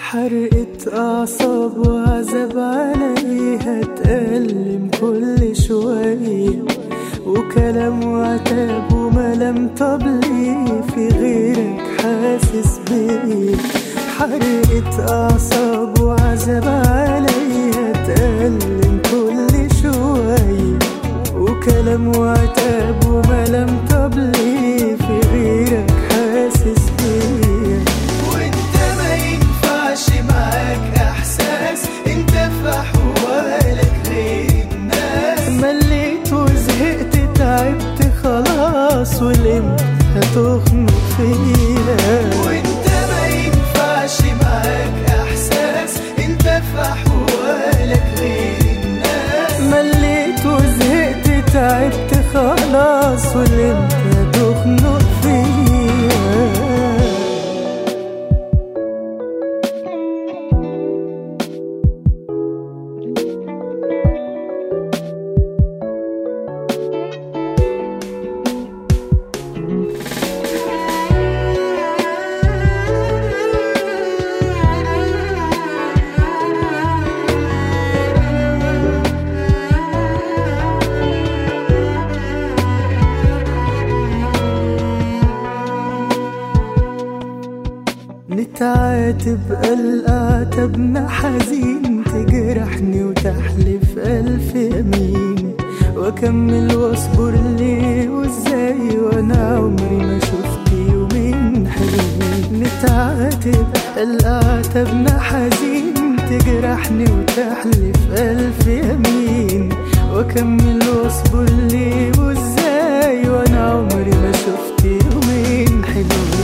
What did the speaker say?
حرقة أعصاب وعذاب عليها تألم كل شوية وكلام وعتاب وملام طب ليه في غيرك حاسس بيه حرقة أعصاب وعذاب عليها تألم كل شوية وكلام وعتاب وملام طب ليه في غيرك حاسس بيه وانت ما ينفعش معاك احساس انت في احوالك غير الناس مليت وزهقت تعبت خلاص والامتى هتخنق فيا وانت ما ينفعش معاك احساس انت في احوالك غير الناس مليت وزهقت تعبت خلاص والامتى هتخنق فيا نتعاتب العتبنا حزين تجرحني وتحلف ألف يمين وأكمل وأصبر ليه وإزاي وأنا عمري ما شفت يومين حلوين نتعاتب العتبنا حزين تجرحني وتحلف ألف يمين وأكمل وأصبر ليه وإزاي وأنا عمري ما شفت يومين حلوين